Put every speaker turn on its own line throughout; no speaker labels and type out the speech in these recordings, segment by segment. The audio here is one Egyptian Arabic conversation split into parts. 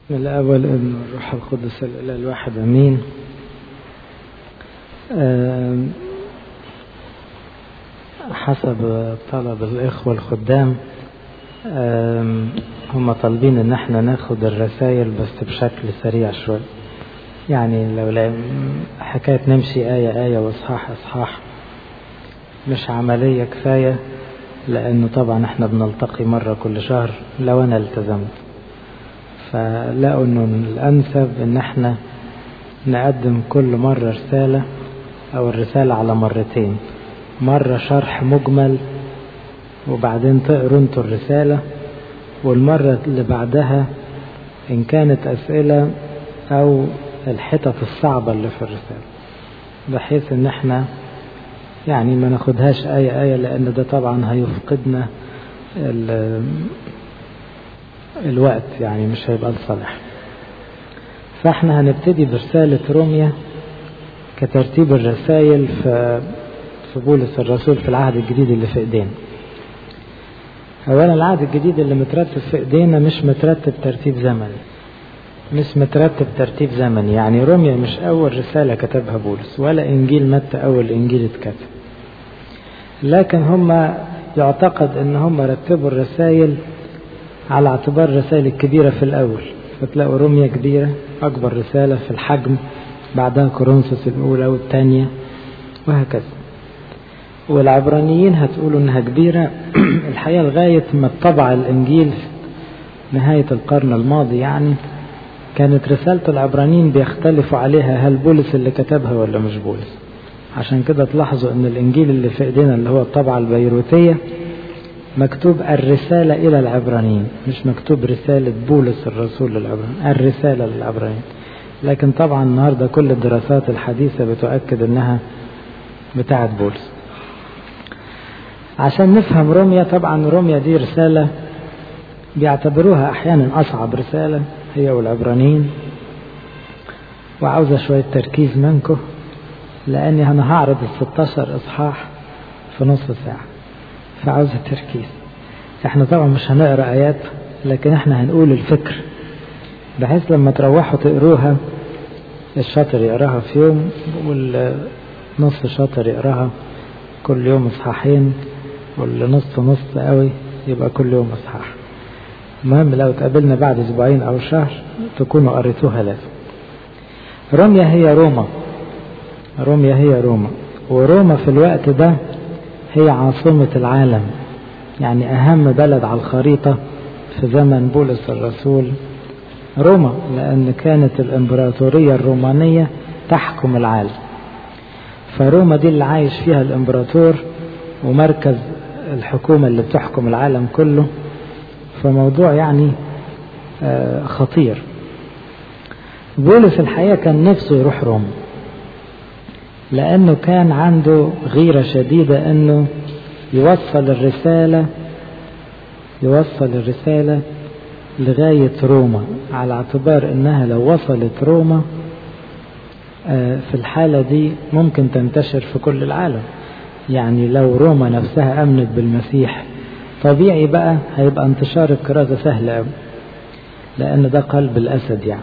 من الأول أن الروح القدس الإله الواحد أمين حسب طلب الإخوة الخدام هم طالبين ان احنا ناخد الرسائل بس بشكل سريع شوي يعني لو حكاية نمشي آية آية واصحاح اصحاح مش عملية كفاية لانه طبعا احنا بنلتقي مرة كل شهر لو انا التزمت فلقوا انه الانسب ان احنا نقدم كل مرة رسالة او الرسالة على مرتين مرة شرح مجمل وبعدين تقروا انتوا الرسالة والمرة اللي بعدها إن كانت أسئلة أو الحتت الصعبة اللي في الرسالة بحيث إن احنا يعني ما ناخدهاش آية آية لأن ده طبعا هيفقدنا الوقت يعني مش هيبقى لصالح فاحنا هنبتدي برسالة روميا كترتيب الرسائل في في بولس الرسول في العهد الجديد اللي في ايدينا اولا العهد الجديد اللي مترتب في ايدينا مش مترتب ترتيب زمني مش مترتب ترتيب زمني يعني روميا مش اول رساله كتبها بولس ولا انجيل متى اول انجيل اتكتب لكن هم يعتقد ان هم رتبوا الرسائل على اعتبار الرسائل الكبيره في الاول فتلاقوا روميا كبيره اكبر رساله في الحجم بعدها كورنثوس الاولى والثانيه وهكذا والعبرانيين هتقولوا انها كبيرة الحقيقة لغاية ما اتطبع الانجيل نهاية القرن الماضي يعني كانت رسالة العبرانيين بيختلفوا عليها هل بولس اللي كتبها ولا مش بولس عشان كده تلاحظوا ان الانجيل اللي في ايدينا اللي هو الطبعة البيروتية مكتوب الرسالة الى العبرانيين مش مكتوب رسالة بولس الرسول للعبرانيين الرسالة للعبرانيين لكن طبعا النهاردة كل الدراسات الحديثة بتؤكد انها بتاعت بولس عشان نفهم روميا طبعا روميا دي رسالة بيعتبروها أحيانا أصعب رسالة هي والعبرانيين وعاوزة شوية تركيز منكم لأني أنا هعرض ال 16 إصحاح في نص ساعة فعاوزة تركيز احنا طبعا مش هنقرأ آيات لكن احنا هنقول الفكر بحيث لما تروحوا تقروها الشاطر يقراها في يوم والنص شاطر يقراها كل يوم إصحاحين واللي نص نص قوي يبقى كل يوم اصحاح المهم لو اتقابلنا بعد اسبوعين او شهر تكونوا قريتوها لازم روميا هي روما روميا هي روما وروما في الوقت ده هي عاصمة العالم يعني أهم بلد على الخريطة في زمن بولس الرسول روما لأن كانت الإمبراطورية الرومانية تحكم العالم فروما دي اللي عايش فيها الإمبراطور ومركز الحكومة اللي بتحكم العالم كله فموضوع يعني خطير بولس الحقيقة كان نفسه يروح روما لأنه كان عنده غيرة شديدة أنه يوصل الرسالة يوصل الرسالة لغاية روما على اعتبار أنها لو وصلت روما في الحالة دي ممكن تنتشر في كل العالم يعني لو روما نفسها أمنت بالمسيح طبيعي بقى هيبقى انتشار الكرازة سهل قوي لأن ده قلب الأسد يعني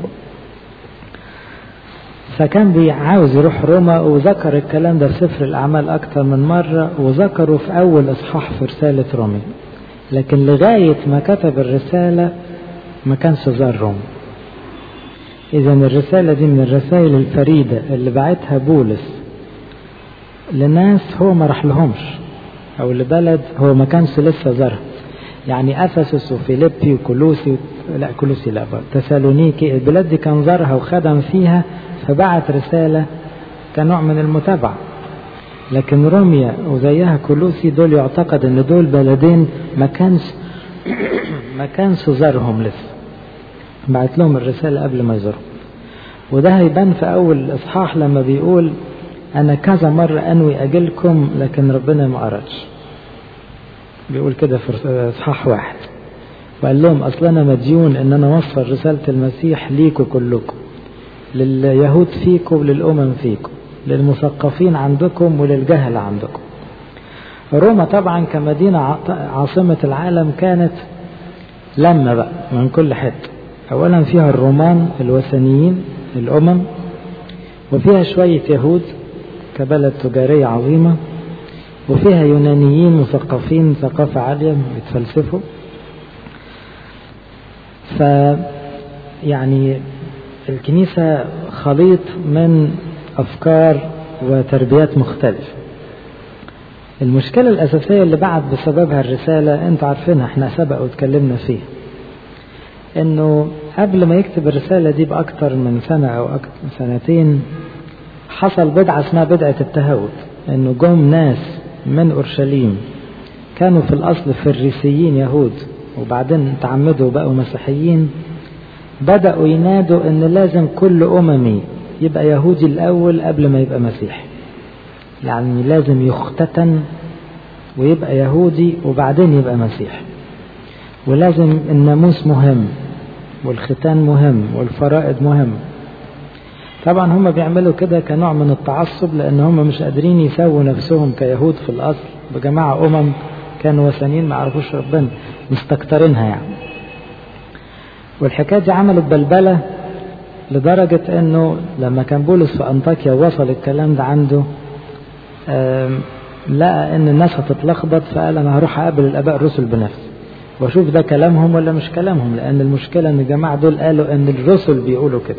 فكان عاوز يروح روما وذكر الكلام ده في سفر الأعمال أكتر من مرة وذكره في أول إصحاح في رسالة رومي لكن لغاية ما كتب الرسالة ما كانش زار روما إذا الرسالة دي من الرسائل الفريدة اللي بعتها بولس لناس هو ما راح لهمش او لبلد هو ما كانش لسه زارها يعني افسس وفيليبي وكولوسي لا كولوسي لا تسالونيكي البلاد دي كان زارها وخدم فيها فبعت رساله كنوع من المتابعه لكن روميا وزيها كولوسي دول يعتقد ان دول بلدين ما كانش ما كانش زارهم لسه بعت لهم الرساله قبل ما يزورهم وده هيبان في اول اصحاح لما بيقول أنا كذا مرة أنوي أجلكم لكن ربنا ما أردش بيقول كده في إصحاح واحد وقال لهم أصل أنا مديون إن أنا أوصل رسالة المسيح ليكم كلكم لليهود فيكم وللأمم فيكم للمثقفين عندكم وللجهل عندكم روما طبعا كمدينة عاصمة العالم كانت لما بقى من كل حتة أولا فيها الرومان الوثنيين الأمم وفيها شوية يهود كبلد تجارية عظيمة وفيها يونانيين مثقفين ثقافة عالية بيتفلسفوا ف يعني الكنيسة خليط من أفكار وتربيات مختلفة المشكلة الأساسية اللي بعد بسببها الرسالة أنت عارفينها احنا سبق واتكلمنا فيها انه قبل ما يكتب الرسالة دي بأكتر من سنة أو أكتر سنتين حصل بدعة اسمها بدعة التهود انه جم ناس من أورشليم كانوا في الأصل فريسيين يهود وبعدين تعمدوا بقوا مسيحيين بدأوا ينادوا ان لازم كل أممي يبقى يهودي الأول قبل ما يبقى مسيحي يعني لازم يختتن ويبقى يهودي وبعدين يبقى مسيحي ولازم الناموس مهم والختان مهم والفرائض مهم طبعا هم بيعملوا كده كنوع من التعصب لان هم مش قادرين يسووا نفسهم كيهود في الاصل بجماعة امم كانوا وثنيين ما عرفوش ربنا مستكترينها يعني والحكاية دي عملت بلبلة لدرجة انه لما كان بولس في انطاكيا وصل الكلام ده عنده لقى ان الناس هتتلخبط فقال انا هروح اقابل الاباء الرسل بنفسي واشوف ده كلامهم ولا مش كلامهم لان المشكله ان الجماعه دول قالوا ان الرسل بيقولوا كده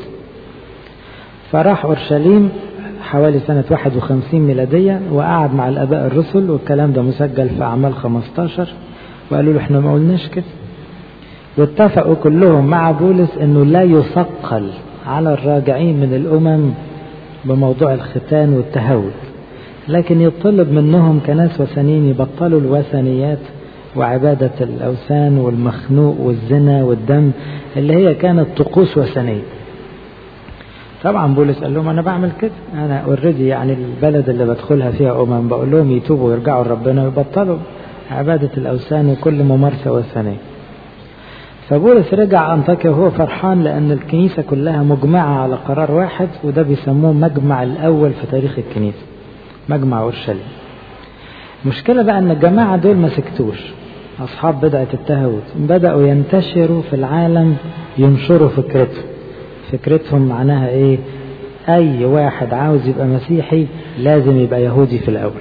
فراح اورشليم حوالي سنة 51 ميلادية وقعد مع الآباء الرسل والكلام ده مسجل في أعمال 15 وقالوا له احنا ما قلناش كده واتفقوا كلهم مع بولس انه لا يثقل على الراجعين من الأمم بموضوع الختان والتهود لكن يطلب منهم كناس وثنيين يبطلوا الوثنيات وعبادة الأوثان والمخنوق والزنا والدم اللي هي كانت طقوس وثنية طبعا بولس قال لهم أنا بعمل كده أنا اوريدي يعني البلد اللي بدخلها فيها أمم بقول لهم يتوبوا ويرجعوا لربنا ويبطلوا عبادة الأوثان وكل ممارسة وثنية فبولس رجع أنطاكيا وهو فرحان لأن الكنيسة كلها مجمعة على قرار واحد وده بيسموه مجمع الأول في تاريخ الكنيسة مجمع أورشليم المشكلة بقى أن الجماعة دول ما سكتوش أصحاب بدعة التهود بدأوا ينتشروا في العالم ينشروا فكرتهم فكرتهم معناها إيه أي واحد عاوز يبقى مسيحي لازم يبقى يهودي في الأول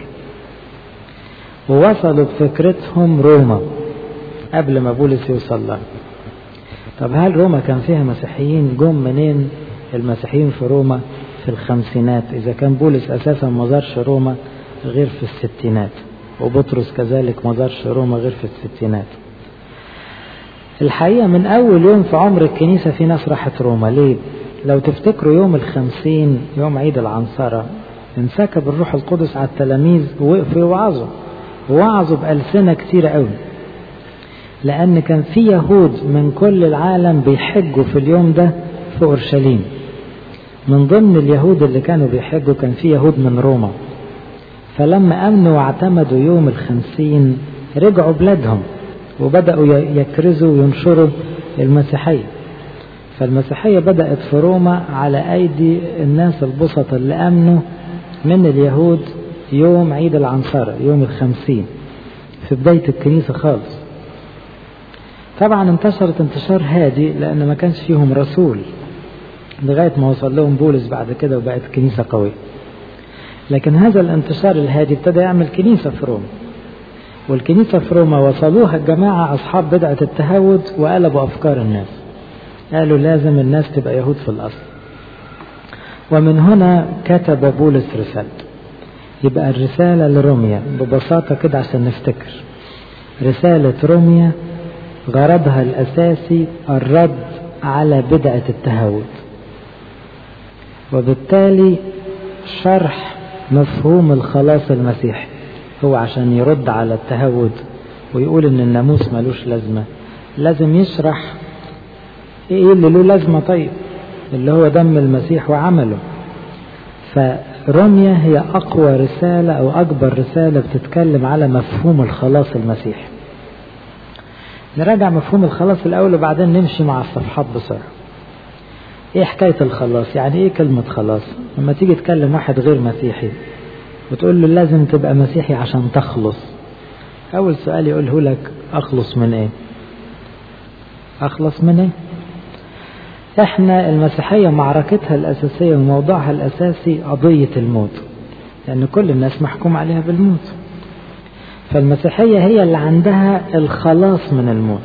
ووصلوا بفكرتهم روما قبل ما بولس يوصل لها طب هل روما كان فيها مسيحيين جم منين المسيحيين في روما في الخمسينات إذا كان بولس أساسا ما زارش روما غير في الستينات وبطرس كذلك ما زارش روما غير في الستينات الحقيقة من أول يوم في عمر الكنيسة في ناس راحت روما ليه؟ لو تفتكروا يوم الخمسين يوم عيد العنصرة انسكب الروح القدس على التلاميذ ووقفوا يوعظوا ووعظوا بألسنة كتيرة قوي لأن كان في يهود من كل العالم بيحجوا في اليوم ده في أورشليم من ضمن اليهود اللي كانوا بيحجوا كان في يهود من روما فلما أمنوا واعتمدوا يوم الخمسين رجعوا بلادهم وبدأوا يكرزوا وينشروا المسيحية فالمسيحية بدأت في روما على أيدي الناس البسطة اللي أمنوا من اليهود يوم عيد العنصرة يوم الخمسين في بداية الكنيسة خالص طبعا انتشرت انتشار هادي لأن ما كانش فيهم رسول لغاية ما وصل لهم بولس بعد كده وبقت كنيسة قوية لكن هذا الانتشار الهادي ابتدى يعمل كنيسة في روما والكنيسة في روما وصلوها الجماعة أصحاب بدعة التهود وقلبوا أفكار الناس قالوا لازم الناس تبقى يهود في الأصل ومن هنا كتب بولس رسالته يبقى الرسالة لروميا ببساطة كده عشان نفتكر رسالة روميا غرضها الأساسي الرد على بدعة التهود وبالتالي شرح مفهوم الخلاص المسيحي هو عشان يرد على التهود ويقول ان الناموس ملوش لازمة لازم يشرح ايه اللي له لازمة طيب اللي هو دم المسيح وعمله فرمية هي أقوى رسالة أو أكبر رسالة بتتكلم على مفهوم الخلاص المسيحي نراجع مفهوم الخلاص الأول وبعدين نمشي مع الصفحات بسرعة ايه حكاية الخلاص يعني ايه كلمة خلاص لما تيجي تكلم واحد غير مسيحي وتقول له لازم تبقى مسيحي عشان تخلص أول سؤال يقوله لك أخلص من إيه أخلص من إيه احنا المسيحية معركتها الأساسية وموضوعها الأساسي قضية الموت لأن كل الناس محكوم عليها بالموت فالمسيحية هي اللي عندها الخلاص من الموت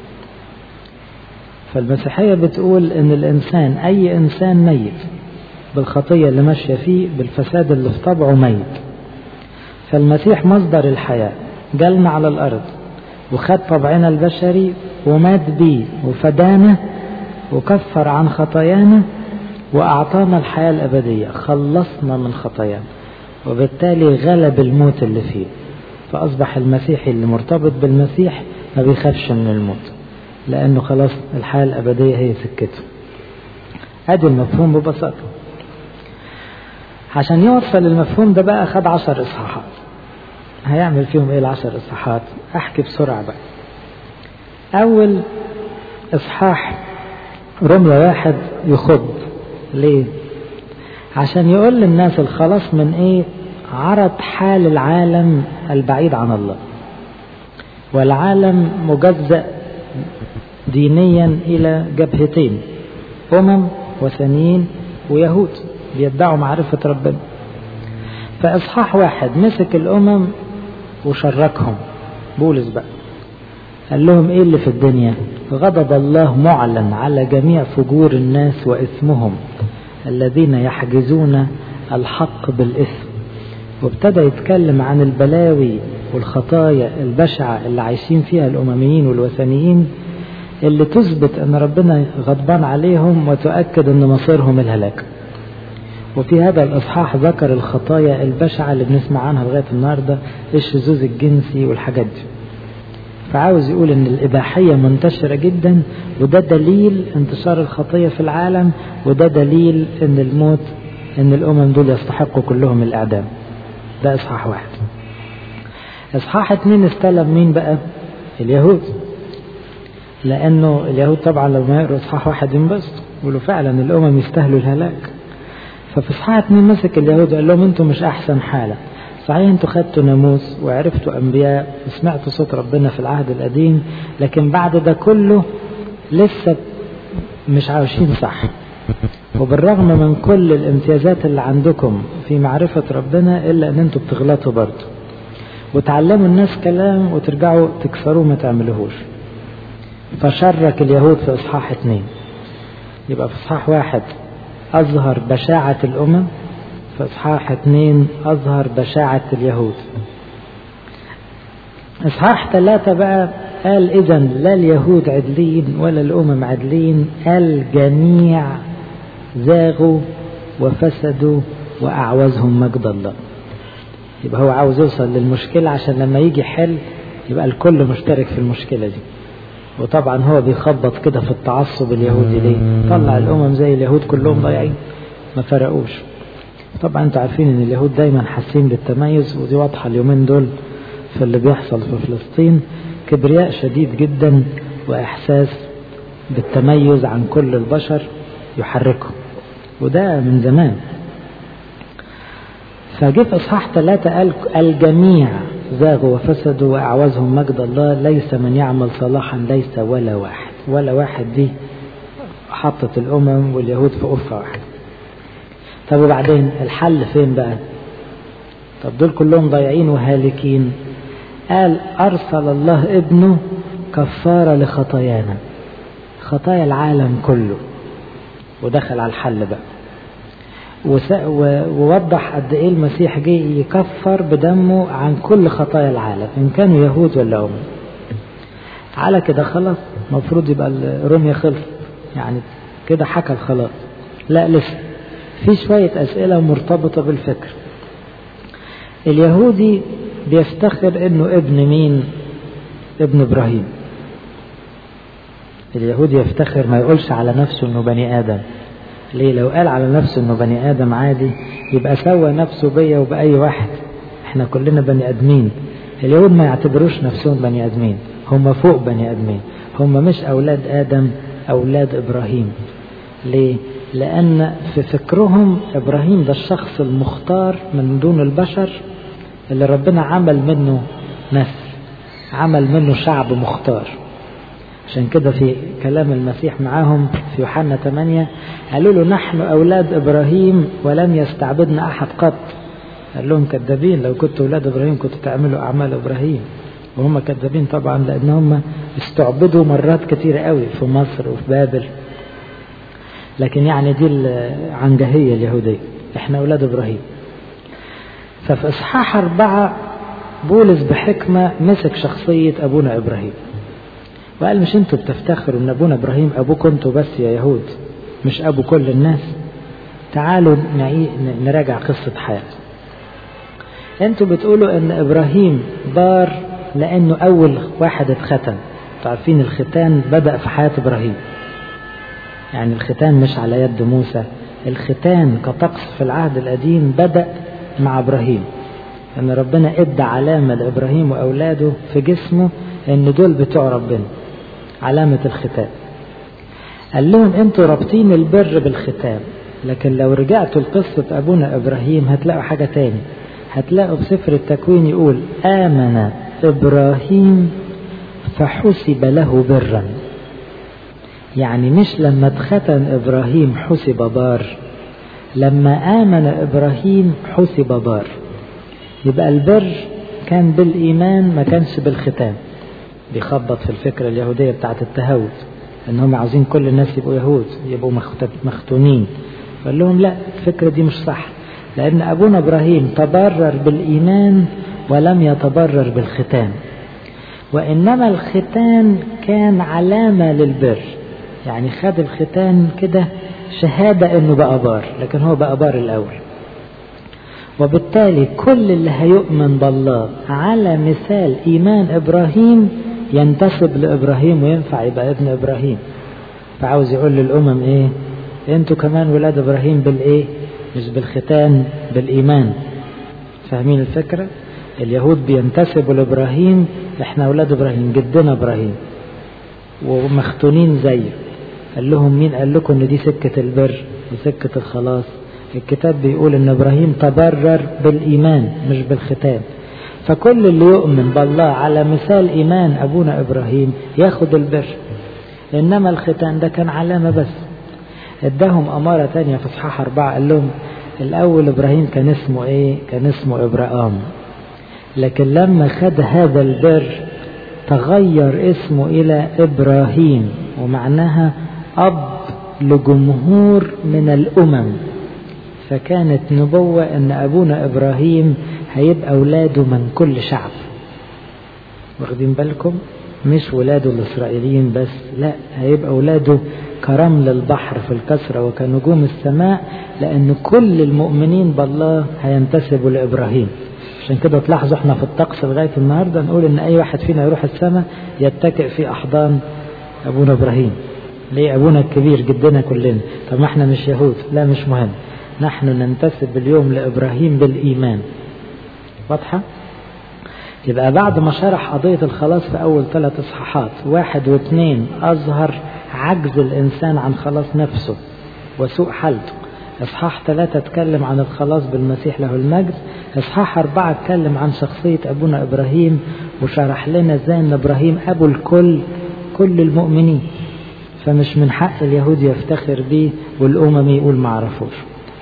فالمسيحية بتقول ان الانسان اي انسان ميت بالخطية اللي ماشية فيه بالفساد اللي في طبعه ميت فالمسيح مصدر الحياة جالنا على الارض وخد طبعنا البشري ومات بيه وفدانا وكفر عن خطايانا واعطانا الحياة الابدية خلصنا من خطايانا وبالتالي غلب الموت اللي فيه فاصبح المسيحي اللي مرتبط بالمسيح ما بيخافش من الموت لأنه خلاص الحياة الأبدية هي سكته أدي المفهوم ببساطة عشان يوصل المفهوم ده بقى خد عشر إصحاحات هيعمل فيهم إيه العشر إصحاحات أحكي بسرعة بقى أول إصحاح رمية واحد يخض ليه عشان يقول للناس الخلاص من إيه عرض حال العالم البعيد عن الله والعالم مجزأ دينيا إلى جبهتين أمم وثنيين ويهود بيدعوا معرفة ربنا فإصحاح واحد مسك الأمم وشركهم بولس بقى قال لهم إيه اللي في الدنيا غضب الله معلن على جميع فجور الناس وإثمهم الذين يحجزون الحق بالإثم وابتدى يتكلم عن البلاوي والخطايا البشعة اللي عايشين فيها الأمميين والوثنيين اللي تثبت أن ربنا غضبان عليهم وتؤكد أن مصيرهم الهلاك وفي هذا الإصحاح ذكر الخطايا البشعة اللي بنسمع عنها لغاية النهاردة الشذوذ الجنسي والحاجات دي فعاوز يقول أن الإباحية منتشرة جدا وده دليل انتشار الخطية في العالم وده دليل أن الموت أن الأمم دول يستحقوا كلهم الإعدام ده إصحاح واحد إصحاح اتنين استلم مين بقى اليهود لأنه اليهود طبعا لما يقروا إصحاح واحد ينبسطوا يقولوا فعلا الأمم يستاهلوا الهلاك ففي إصحاح اتنين مسك اليهود قال لهم أنتم مش أحسن حالة صحيح أنتوا خدتوا ناموس وعرفتوا أنبياء وسمعتوا صوت ربنا في العهد القديم لكن بعد ده كله لسه مش عايشين صح وبالرغم من كل الامتيازات اللي عندكم في معرفة ربنا إلا أن أنتوا بتغلطوا برضه وتعلموا الناس كلام وترجعوا تكسروه ما تعملوهوش فشرك اليهود في إصحاح اثنين يبقى في إصحاح واحد أظهر بشاعة الأمم في إصحاح اثنين أظهر بشاعة اليهود إصحاح ثلاثة بقى قال إذا لا اليهود عدلين ولا الأمم عدلين الجميع زاغوا وفسدوا وأعوزهم مجد الله يبقى هو عاوز يوصل للمشكلة عشان لما يجي حل يبقى الكل مشترك في المشكلة دي وطبعا هو بيخبط كده في التعصب اليهودي ليه طلع الأمم زي اليهود كلهم ضايعين ما فرقوش طبعا انتوا عارفين ان اليهود دايما حاسين بالتميز ودي واضحة اليومين دول في اللي بيحصل في فلسطين كبرياء شديد جدا وإحساس بالتميز عن كل البشر يحركهم وده من زمان فجه في اصحاح ثلاثة قال الجميع زاغوا وفسدوا وأعوزهم مجد الله ليس من يعمل صلاحا ليس ولا واحد ولا واحد دي حطت الأمم واليهود في أفة واحدة طب وبعدين الحل فين بقى طب دول كلهم ضايعين وهالكين قال أرسل الله ابنه كفارة لخطايانا خطايا العالم كله ودخل على الحل بقى ووضح قد ايه المسيح جه يكفر بدمه عن كل خطايا العالم ان كانوا يهود ولا امم على كده خلاص المفروض يبقى الرمية خلص يعني كده حكى الخلاص لا لسه في شوية أسئلة مرتبطة بالفكر اليهودي بيفتخر انه ابن مين ابن ابراهيم اليهودي يفتخر ما يقولش على نفسه انه بني ادم ليه لو قال على نفسه انه بني ادم عادي يبقى سوى نفسه بيا وبأي واحد احنا كلنا بني ادمين اليهود ما يعتبروش نفسهم بني ادمين هم فوق بني ادمين هم مش اولاد ادم اولاد ابراهيم ليه لان في فكرهم ابراهيم ده الشخص المختار من دون البشر اللي ربنا عمل منه نسل عمل منه شعب مختار عشان كده في كلام المسيح معاهم في يوحنا 8 قالوا له نحن أولاد إبراهيم ولم يستعبدنا أحد قط قال لهم كذابين لو كنتوا أولاد إبراهيم كنتوا تعملوا أعمال إبراهيم وهم كذابين طبعا لأن هم استعبدوا مرات كتيرة قوي في مصر وفي بابل لكن يعني دي العنجهية اليهودية احنا أولاد إبراهيم ففي إصحاح أربعة بولس بحكمة مسك شخصية أبونا إبراهيم وقال مش انتوا بتفتخروا ان ابونا ابراهيم ابوكم انتوا بس يا يهود مش ابو كل الناس تعالوا نراجع قصة حياته انتوا بتقولوا ان ابراهيم بار لانه اول واحد اتختن عارفين الختان بدأ في حياة ابراهيم يعني الختان مش على يد موسى الختان كطقس في العهد القديم بدأ مع ابراهيم ان ربنا ادى علامة لابراهيم واولاده في جسمه ان دول بتوع ربنا علامة الختان قال لهم انتوا رابطين البر بالختام لكن لو رجعتوا لقصة ابونا ابراهيم هتلاقوا حاجة تاني هتلاقوا في سفر التكوين يقول آمن إبراهيم فحسب له برا يعني مش لما اتختن إبراهيم حسب بار لما آمن إبراهيم حسب بار يبقى البر كان بالإيمان ما كانش بالختان بيخبط في الفكرة اليهودية بتاعت التهود انهم عاوزين كل الناس يبقوا يهود يبقوا مختونين قال لهم لا الفكرة دي مش صح لأن أبونا إبراهيم تبرر بالإيمان ولم يتبرر بالختان وإنما الختان كان علامة للبر يعني خد الختان كده شهادة إنه بقى بار لكن هو بقى بار الأول وبالتالي كل اللي هيؤمن بالله على مثال إيمان إبراهيم ينتسب لإبراهيم وينفع يبقى ابن إبراهيم فعاوز يقول للأمم إيه أنتوا كمان ولاد إبراهيم بالإيه مش بالختان بالإيمان فاهمين الفكرة اليهود بينتسبوا لإبراهيم إحنا أولاد إبراهيم جدنا إبراهيم ومختونين زيه قال لهم مين قال لكم إن دي سكة البر وسكة الخلاص الكتاب بيقول إن إبراهيم تبرر بالإيمان مش بالختان فكل اللي يؤمن بالله على مثال إيمان أبونا إبراهيم ياخد البر إنما الختان ده كان علامة بس اداهم أمارة تانية في إصحاح أربعة قال لهم الأول إبراهيم كان اسمه إيه؟ كان اسمه إبراهام لكن لما خد هذا البر تغير اسمه إلى إبراهيم ومعناها أب لجمهور من الأمم فكانت نبوة أن أبونا إبراهيم هيبقى أولاده من كل شعب واخدين بالكم مش ولاده الإسرائيليين بس لا هيبقى أولاده كرمل البحر في الكسرة وكنجوم السماء لأن كل المؤمنين بالله هينتسبوا لإبراهيم عشان كده تلاحظوا احنا في الطقس لغاية النهاردة نقول ان اي واحد فينا يروح السماء يتكئ في احضان ابونا ابراهيم ليه ابونا الكبير جدنا كلنا طب ما احنا مش يهود لا مش مهم نحن ننتسب اليوم لابراهيم بالايمان واضحة يبقى بعد ما شرح قضية الخلاص في أول ثلاث إصحاحات واحد واثنين أظهر عجز الإنسان عن خلاص نفسه وسوء حالته إصحاح ثلاثة اتكلم عن الخلاص بالمسيح له المجد إصحاح أربعة اتكلم عن شخصية أبونا إبراهيم وشرح لنا إزاي أن إبراهيم أبو الكل كل المؤمنين فمش من حق اليهود يفتخر بيه والأمم يقول ما عرفوش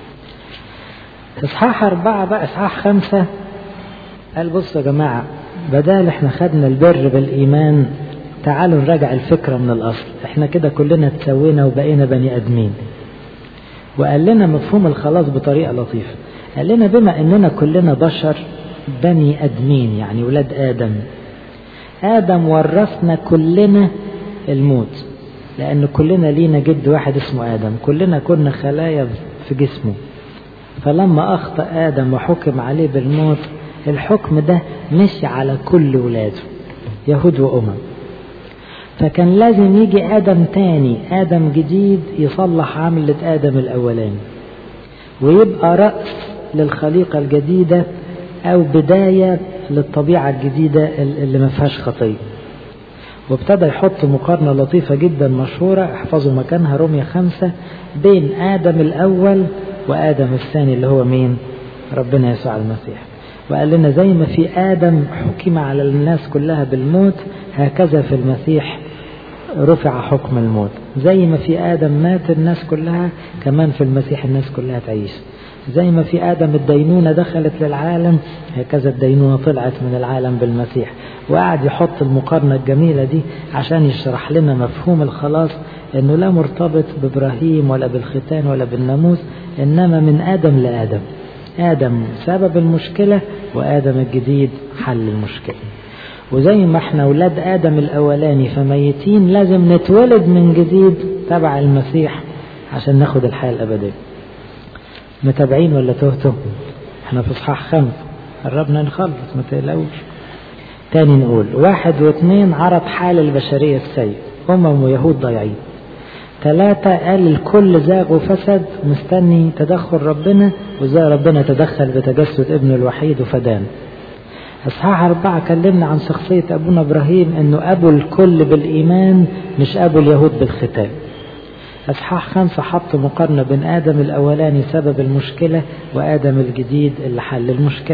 إصحاح أربعة بقى إصحاح خمسة قال بصوا يا جماعة بدال احنا خدنا البر بالإيمان تعالوا نراجع الفكرة من الأصل احنا كده كلنا اتسوينا وبقينا بني أدمين وقال لنا مفهوم الخلاص بطريقة لطيفة قال لنا بما اننا كلنا بشر بني ادمين يعني ولاد ادم ادم ورثنا كلنا الموت لان كلنا لينا جد واحد اسمه ادم كلنا كنا خلايا في جسمه فلما اخطا ادم وحكم عليه بالموت الحكم ده مشي على كل ولاده يهود وامم فكان لازم يجي آدم تاني آدم جديد يصلح عملة آدم الأولاني ويبقى رأس للخليقة الجديدة أو بداية للطبيعة الجديدة اللي ما فيهاش خطية وابتدى يحط مقارنة لطيفة جدا مشهورة احفظوا مكانها رومية خمسة بين آدم الأول وآدم الثاني اللي هو مين ربنا يسوع المسيح وقال لنا زي ما في آدم حكم على الناس كلها بالموت هكذا في المسيح رفع حكم الموت زي ما في آدم مات الناس كلها كمان في المسيح الناس كلها تعيش زي ما في آدم الدينونة دخلت للعالم هكذا الدينونة طلعت من العالم بالمسيح وقعد يحط المقارنة الجميلة دي عشان يشرح لنا مفهوم الخلاص انه لا مرتبط بابراهيم ولا بالختان ولا بالناموس انما من ادم لادم ادم سبب المشكله وادم الجديد حل المشكله وزي ما احنا ولاد ادم الاولاني فميتين لازم نتولد من جديد تبع المسيح عشان ناخد الحياه الابديه متابعين ولا تهتم احنا في اصحاح خمس قربنا نخلص ما تقلقوش تاني نقول واحد واثنين عرض حال البشريه السيء امم ويهود ضايعين ثلاثة قال الكل زاغ وفسد مستني تدخل ربنا وازاي ربنا تدخل بتجسد ابنه الوحيد وفدان اصحاح أربعة كلمنا عن شخصية أبونا إبراهيم إنه أبو الكل بالإيمان مش أبو اليهود بالختان اصحاح خمسة حط مقارنة بين آدم الأولاني سبب المشكلة وآدم الجديد اللي حل المشكلة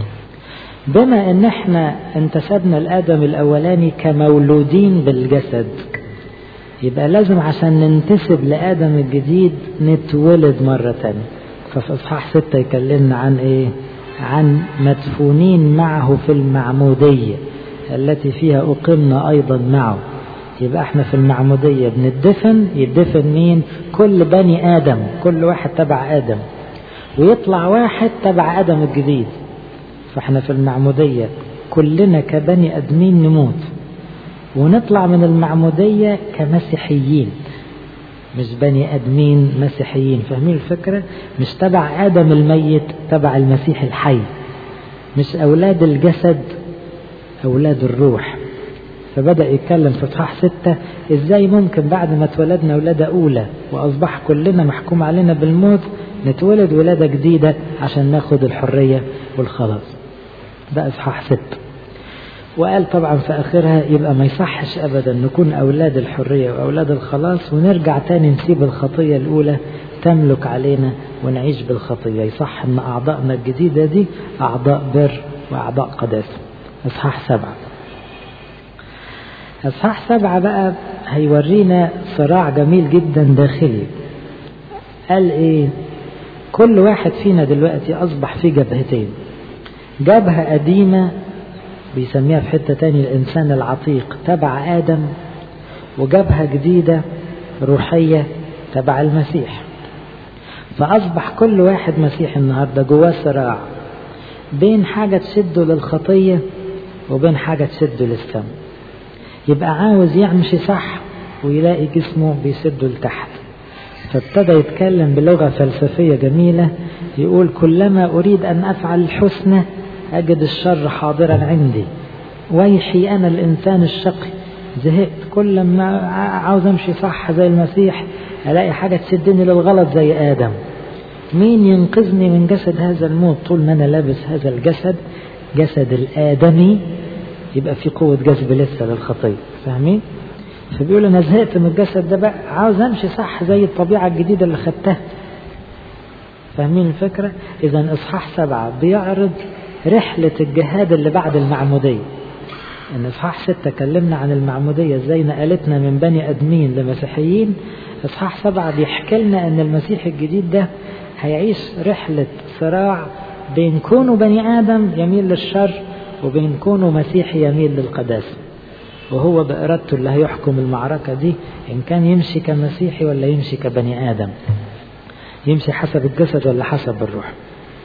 بما ان احنا انتسبنا لآدم الأولاني كمولودين بالجسد يبقى لازم عشان ننتسب لآدم الجديد نتولد مرة تانية ففي إصحاح ستة يكلمنا عن إيه؟ عن مدفونين معه في المعمودية التي فيها أقمنا أيضا معه يبقى احنا في المعمودية بندفن يدفن مين؟ كل بني آدم كل واحد تبع آدم ويطلع واحد تبع آدم الجديد فاحنا في المعمودية كلنا كبني أدمين نموت ونطلع من المعمودية كمسيحيين مش بني ادمين مسيحيين فاهمين الفكرة مش تبع ادم الميت تبع المسيح الحي مش اولاد الجسد اولاد الروح فبدأ يتكلم في اصحاح ستة ازاي ممكن بعد ما اتولدنا ولادة اولى واصبح كلنا محكوم علينا بالموت نتولد ولادة جديدة عشان ناخد الحرية والخلاص ده اصحاح ستة وقال طبعا في آخرها يبقى ما يصحش أبدا نكون أولاد الحرية وأولاد الخلاص ونرجع تاني نسيب الخطية الأولى تملك علينا ونعيش بالخطية يصح أن أعضائنا الجديدة دي أعضاء بر وأعضاء قداسة إصحاح سبعة إصحاح سبعة بقى هيورينا صراع جميل جدا داخلي قال إيه كل واحد فينا دلوقتي أصبح في جبهتين جبهة قديمة بيسميها في حتة تاني الإنسان العتيق تبع آدم وجبهة جديدة روحية تبع المسيح فأصبح كل واحد مسيحي النهاردة جواه صراع بين حاجة تشده للخطية وبين حاجة تشده للسم يبقى عاوز يمشي صح ويلاقي جسمه بيسده لتحت فابتدى يتكلم بلغة فلسفية جميلة يقول كلما أريد أن أفعل الحسنى أجد الشر حاضرا عندي ويحي أنا الإنسان الشقي زهقت كل ما عاوز أمشي صح زي المسيح ألاقي حاجة تشدني للغلط زي آدم مين ينقذني من جسد هذا الموت طول ما أنا لابس هذا الجسد جسد الآدمي يبقى في قوة جذب لسه للخطية فاهمين؟ فبيقول أنا زهقت من الجسد ده بقى عاوز أمشي صح زي الطبيعة الجديدة اللي خدتها فاهمين الفكرة؟ إذا إصحاح سبعة بيعرض رحلة الجهاد اللي بعد المعمودية إن إصحاح ستة كلمنا عن المعمودية إزاي نقلتنا من بني أدمين لمسيحيين إصحاح سبعة بيحكي لنا إن المسيح الجديد ده هيعيش رحلة صراع بين كونه بني آدم يميل للشر وبين كونه مسيحي يميل للقداسة وهو بإرادته اللي هيحكم المعركة دي إن كان يمشي كمسيحي ولا يمشي كبني آدم يمشي حسب الجسد ولا حسب الروح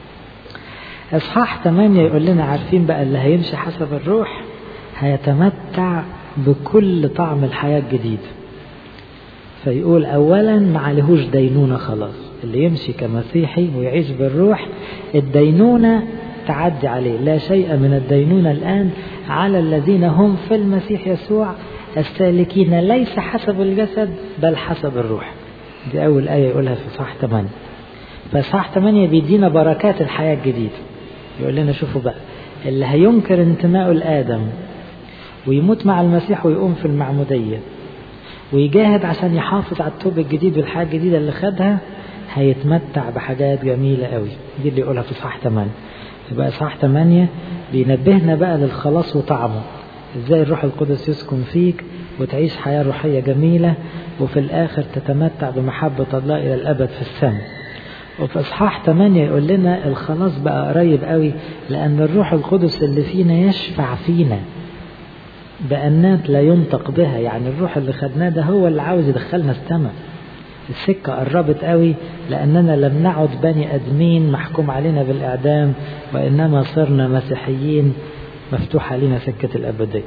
إصحاح 8 يقول لنا عارفين بقى اللي هيمشي حسب الروح هيتمتع بكل طعم الحياة الجديدة فيقول أولا ما عليهوش دينونة خلاص اللي يمشي كمسيحي ويعيش بالروح الدينونة تعدي عليه لا شيء من الدينونة الآن على الذين هم في المسيح يسوع السالكين ليس حسب الجسد بل حسب الروح دي أول آية يقولها في صح 8 فصح 8 بيدينا بركات الحياة الجديدة يقول لنا شوفوا بقى اللي هينكر انتمائه لآدم ويموت مع المسيح ويقوم في المعمودية ويجاهد عشان يحافظ على التوب الجديد والحياة الجديدة اللي خدها هيتمتع بحاجات جميلة قوي دي اللي يقولها في صح 8 يبقى صح 8 بينبهنا بقى للخلاص وطعمه ازاي الروح القدس يسكن فيك وتعيش حياة روحية جميلة وفي الآخر تتمتع بمحبة الله إلى الأبد في السماء وفي إصحاح 8 يقول لنا الخلاص بقى قريب قوي لأن الروح القدس اللي فينا يشفع فينا بأنات لا ينطق بها يعني الروح اللي خدناه ده هو اللي عاوز يدخلنا السماء السكة قربت قوي لأننا لم نعد بني أدمين محكوم علينا بالإعدام وإنما صرنا مسيحيين مفتوح علينا سكة الأبدية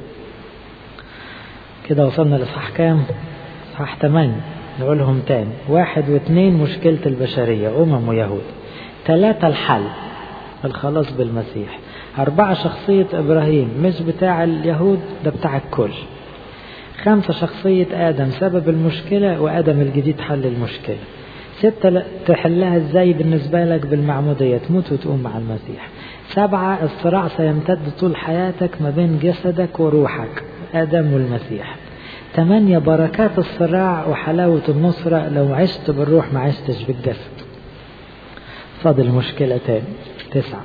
كده وصلنا لإصحاح كام؟ إصحاح 8 نقولهم تاني واحد واثنين مشكلة البشرية أمم ويهود ثلاثة الحل الخلاص بالمسيح أربعة شخصية إبراهيم مش بتاع اليهود ده بتاع الكل خمسة شخصية آدم سبب المشكلة وآدم الجديد حل المشكلة ستة تحلها ازاي بالنسبة لك بالمعمودية تموت وتقوم مع المسيح سبعة الصراع سيمتد طول حياتك ما بين جسدك وروحك آدم والمسيح ثمانية بركات الصراع وحلاوة النصرة لو عشت بالروح ما عشتش بالجسد فاضل مشكلة تاني تسعة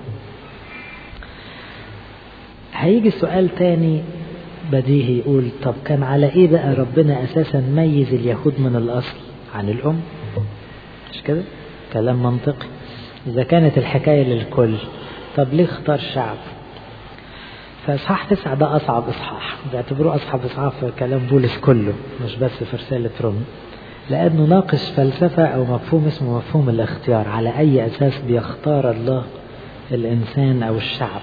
هيجي سؤال تاني بديهي يقول طب كان على ايه بقى ربنا اساسا ميز اليهود من الاصل عن الام مش كده كلام منطقي اذا كانت الحكاية للكل طب ليه اختار شعب فاصحاح تسعة ده اصعب اصحاح بيعتبروه اصعب اصحاح في كلام بولس كله مش بس في رسالة رومي لانه ناقش فلسفة او مفهوم اسمه مفهوم الاختيار على اي اساس بيختار الله الانسان او الشعب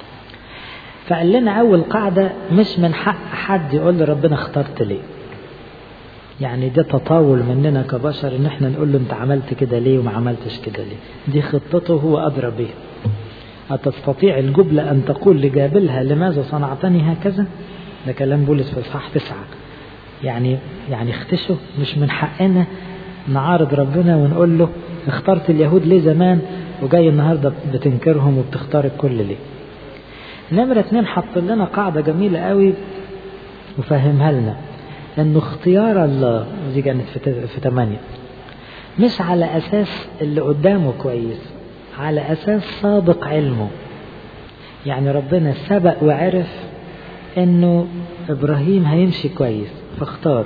فقال لنا أول قاعدة مش من حق حد يقول لربنا اخترت ليه يعني ده تطاول مننا كبشر ان احنا نقول له انت عملت كده ليه وما عملتش كده ليه دي خطته هو أدرى بها أتستطيع الجبلة أن تقول لجابلها لماذا صنعتني هكذا ده كلام بولس في إصحاح تسعة يعني يعني اختشوا مش من حقنا نعارض ربنا ونقول له اخترت اليهود ليه زمان وجاي النهارده بتنكرهم وبتختار الكل ليه نمرة اتنين حط لنا قاعدة جميلة قوي وفهمها لنا انه اختيار الله ودي كانت في, في تمانية مش على اساس اللي قدامه كويس على اساس سابق علمه يعني ربنا سبق وعرف انه ابراهيم هيمشي كويس فاختار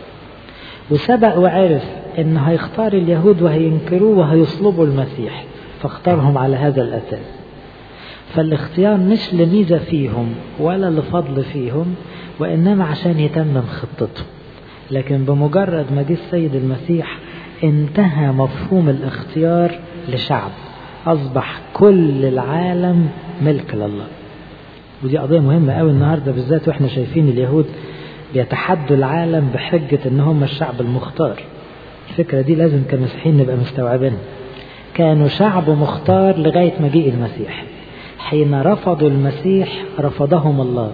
وسبق وعرف انه هيختار اليهود وهينكروه وهيصلبوا المسيح فاختارهم على هذا الاساس فالاختيار مش لميزة فيهم ولا لفضل فيهم وإنما عشان يتمم خطته لكن بمجرد ما جه السيد المسيح انتهى مفهوم الاختيار لشعب أصبح كل العالم ملك لله ودي قضية مهمة قوي النهاردة بالذات واحنا شايفين اليهود بيتحدوا العالم بحجة ان هم الشعب المختار الفكرة دي لازم كمسيحيين نبقى مستوعبينها كانوا شعب مختار لغاية مجيء المسيح حين رفضوا المسيح رفضهم الله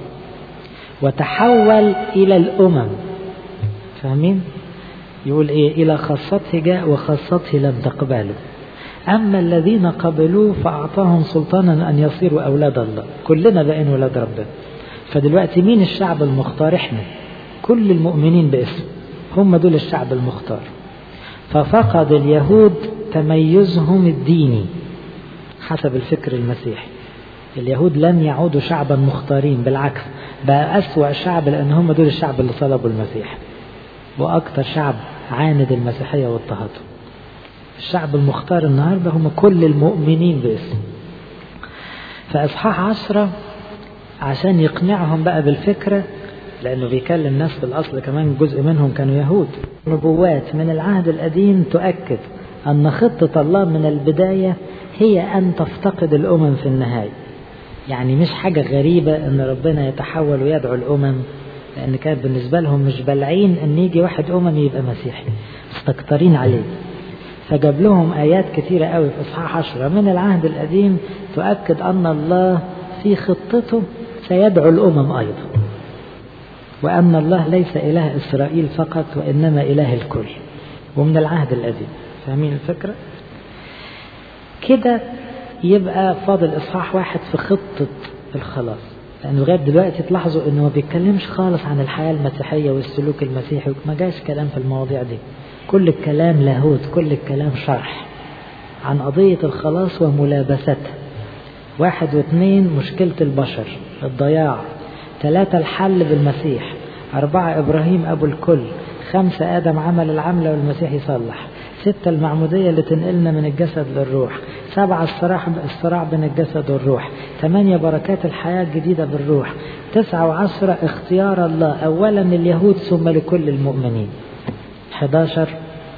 وتحول إلى الأمم فاهمين؟ يقول إيه إلى خاصته جاء وخاصته لم تقبله أما الذين قبلوه فأعطاهم سلطانا أن يصيروا أولاد الله كلنا بقينا أولاد ربنا فدلوقتي مين الشعب المختار إحنا كل المؤمنين باسم هم دول الشعب المختار ففقد اليهود تميزهم الديني حسب الفكر المسيحي اليهود لن يعودوا شعبا مختارين بالعكس بقى أسوأ شعب لأن هم دول الشعب اللي طلبوا المسيح وأكثر شعب عاند المسيحية واضطهده الشعب المختار النهاردة هم كل المؤمنين باسم فإصحاح عشرة عشان يقنعهم بقى بالفكرة لأنه بيكلم ناس في الأصل كمان جزء منهم كانوا يهود نبوات من العهد القديم تؤكد أن خطة الله من البداية هي أن تفتقد الأمم في النهاية يعني مش حاجة غريبة أن ربنا يتحول ويدعو الأمم لأن كان بالنسبة لهم مش بلعين أن يجي واحد أمم يبقى مسيحي مستكترين عليه فجاب لهم آيات كثيرة قوي في إصحاح عشرة من العهد القديم تؤكد أن الله في خطته سيدعو الأمم أيضا وأن الله ليس إله إسرائيل فقط وإنما إله الكل ومن العهد القديم فاهمين الفكرة؟ كده يبقى فاضل إصحاح واحد في خطة الخلاص لأنه لغاية دلوقتي تلاحظوا إنه ما بيتكلمش خالص عن الحياة المسيحية والسلوك المسيحي ما جاش كلام في المواضيع دي كل الكلام لاهوت كل الكلام شرح عن قضية الخلاص وملابستها واحد واثنين مشكلة البشر الضياع ثلاثة الحل بالمسيح أربعة إبراهيم أبو الكل خمسة آدم عمل العملة والمسيح يصلح ستة المعمودية اللي تنقلنا من الجسد للروح سبعة الصراع الصراع بين الجسد والروح ثمانية بركات الحياة الجديدة بالروح تسعة وعشرة اختيار الله أولا لليهود ثم لكل المؤمنين 11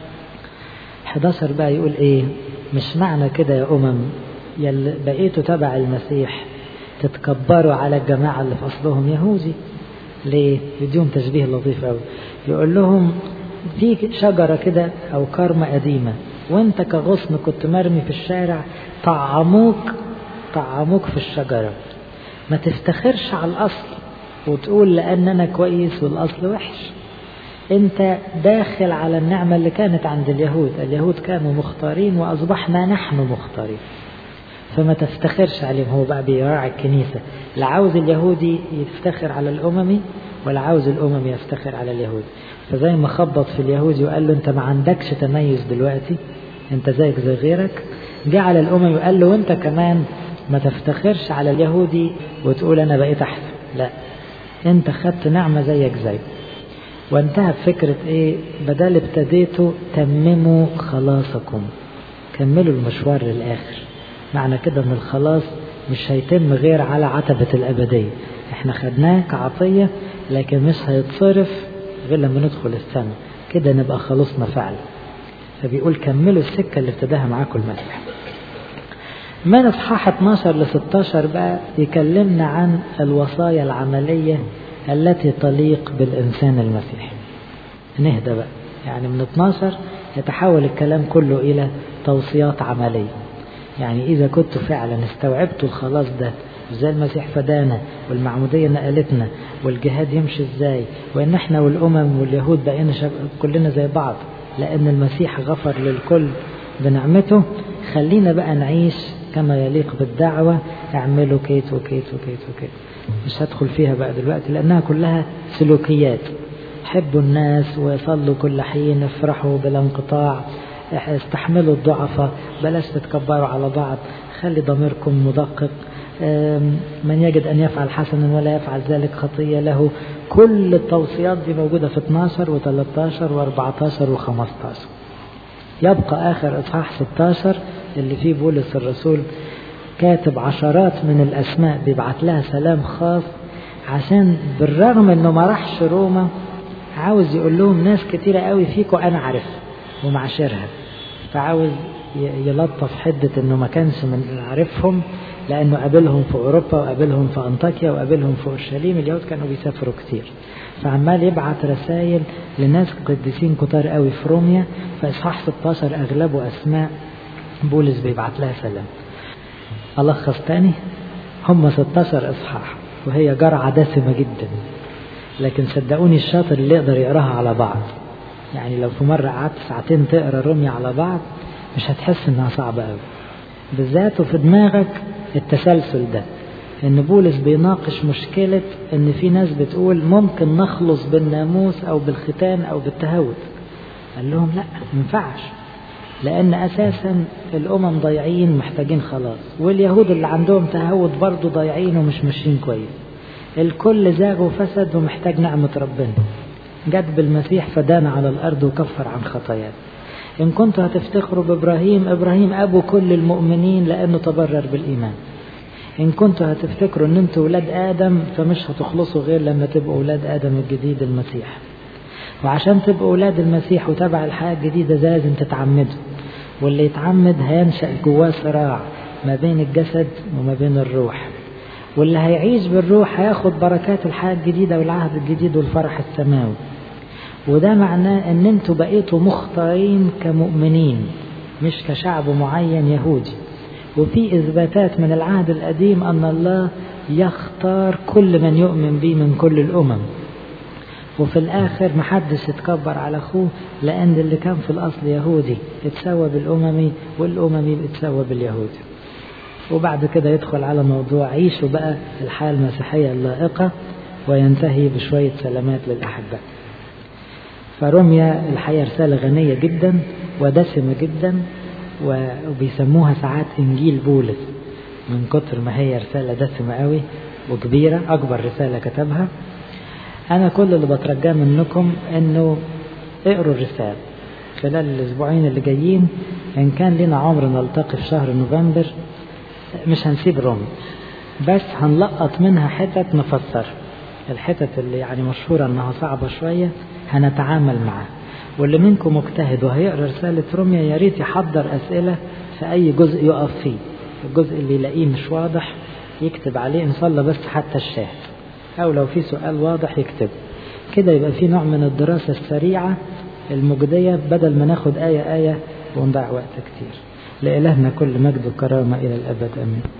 11 بقى يقول ايه مش معنى كده يا أمم يلي بقيتوا تبع المسيح تتكبروا على الجماعة اللي في أصلهم يهودي ليه؟ يديهم تشبيه لطيف قوي يقول لهم في شجرة كده أو كرمة قديمة وانت كغصن كنت مرمي في الشارع طعموك طعموك في الشجرة ما تفتخرش على الأصل وتقول لأن أنا كويس والأصل وحش انت داخل على النعمة اللي كانت عند اليهود اليهود كانوا مختارين وأصبحنا نحن مختارين فما تفتخرش عليهم هو بقى بيراعي الكنيسة لا عاوز اليهودي يفتخر على الأممي ولا عاوز الأممي يفتخر على اليهود فزي ما خبط في اليهودي وقال له أنت ما عندكش تميز دلوقتي أنت زيك زي غيرك جه على الأممي وقال له وأنت كمان ما تفتخرش على اليهودي وتقول أنا بقيت أحسن لا أنت خدت نعمة زيك زيه وانتهى بفكرة ايه بدل ابتديتوا تمموا خلاصكم كملوا المشوار للآخر معنى كده ان الخلاص مش هيتم غير على عتبة الأبدية احنا خدناه كعطية لكن مش هيتصرف غير لما ندخل السماء كده نبقى خلصنا فعلا فبيقول كملوا السكة اللي ابتداها معاكم المسيح من اصحاح 12 ل 16 بقى يكلمنا عن الوصايا العملية التي تليق بالإنسان المسيحي نهدى بقى يعني من 12 يتحول الكلام كله إلى توصيات عملية يعني إذا كنتوا فعلا استوعبتوا الخلاص ده ازاي المسيح فدانا والمعمودية نقلتنا والجهاد يمشي ازاي وان احنا والامم واليهود بقينا شب... كلنا زي بعض لان المسيح غفر للكل بنعمته خلينا بقى نعيش كما يليق بالدعوة اعملوا كيت وكيت وكيت وكيت مش هدخل فيها بقى دلوقتي لأنها كلها سلوكيات حبوا الناس وصلوا كل حين افرحوا بلا انقطاع استحملوا الضعفاء بلاش تتكبروا على بعض خلي ضميركم مدقق من يجد أن يفعل حسنا ولا يفعل ذلك خطية له كل التوصيات دي موجودة في 12 و13 و14 و15 يبقى آخر إصحاح 16 اللي فيه بولس الرسول كاتب عشرات من الأسماء بيبعت لها سلام خاص عشان بالرغم انه ما راحش روما عاوز يقول لهم ناس كتيرة قوي فيكم انا عارفها ومعاشرها فعاوز يلطف حدة انه ما كانش من عارفهم لانه قابلهم في اوروبا وقابلهم في انطاكيا وقابلهم في اورشليم اليهود كانوا بيسافروا كتير فعمال يبعت رسائل لناس قديسين كتار قوي في روميا فاصحاح 16 اغلبه اسماء بولس بيبعت لها سلام ألخص تاني هم 16 إصحاح وهي جرعة دسمة جدا لكن صدقوني الشاطر اللي يقدر يقراها على بعض يعني لو في مرة قعدت ساعتين تقرا رمي على بعض مش هتحس انها صعبة قوي بالذات وفي دماغك التسلسل ده ان بولس بيناقش مشكلة ان في ناس بتقول ممكن نخلص بالناموس او بالختان او بالتهوت قال لهم لا ينفعش لأن أساسا الأمم ضايعين محتاجين خلاص واليهود اللي عندهم تهود برضه ضايعين ومش ماشيين كويس الكل زاغ وفسد ومحتاج نعمة ربنا جد بالمسيح فدانا على الأرض وكفر عن خطايانا إن كنتوا هتفتخروا بإبراهيم إبراهيم أبو كل المؤمنين لأنه تبرر بالإيمان إن كنتوا هتفتكروا إن أنتوا ولاد آدم فمش هتخلصوا غير لما تبقوا ولاد آدم الجديد المسيح وعشان تبقوا ولاد المسيح وتبع الحياة الجديدة لازم تتعمدوا واللي يتعمد هينشأ جواه صراع ما بين الجسد وما بين الروح واللي هيعيش بالروح هياخد بركات الحياة الجديدة والعهد الجديد والفرح السماوي وده معناه ان انتوا بقيتوا مختارين كمؤمنين مش كشعب معين يهودي وفي اثباتات من العهد القديم ان الله يختار كل من يؤمن به من كل الامم وفي الآخر محدش يتكبر على أخوه لأن اللي كان في الأصل يهودي اتسوى بالأممي والأممي اتسوى باليهودي وبعد كده يدخل على موضوع عيشوا بقى الحياة المسيحية اللائقة وينتهي بشوية سلامات للأحباء فرمية الحقيقة رسالة غنية جدا ودسمة جدا وبيسموها ساعات إنجيل بولس من كتر ما هي رسالة دسمة قوي وكبيرة أكبر رسالة كتبها أنا كل اللي بترجاه منكم إنه اقروا الرسالة خلال الأسبوعين اللي جايين إن كان لنا عمر نلتقي في شهر نوفمبر مش هنسيب رومي بس هنلقط منها حتت نفسرها الحتت اللي يعني مشهورة إنها صعبة شوية هنتعامل معاها واللي منكم مجتهد وهيقرا رسالة روميا يا ريت يحضر أسئلة في أي جزء يقف فيه الجزء اللي يلاقيه مش واضح يكتب عليه إن صلى بس حتى الشاهد أو لو في سؤال واضح يكتب كده يبقى في نوع من الدراسة السريعة المجدية بدل ما ناخد آية آية ونضيع وقت كتير لإلهنا كل مجد وكرامة إلى الأبد أمين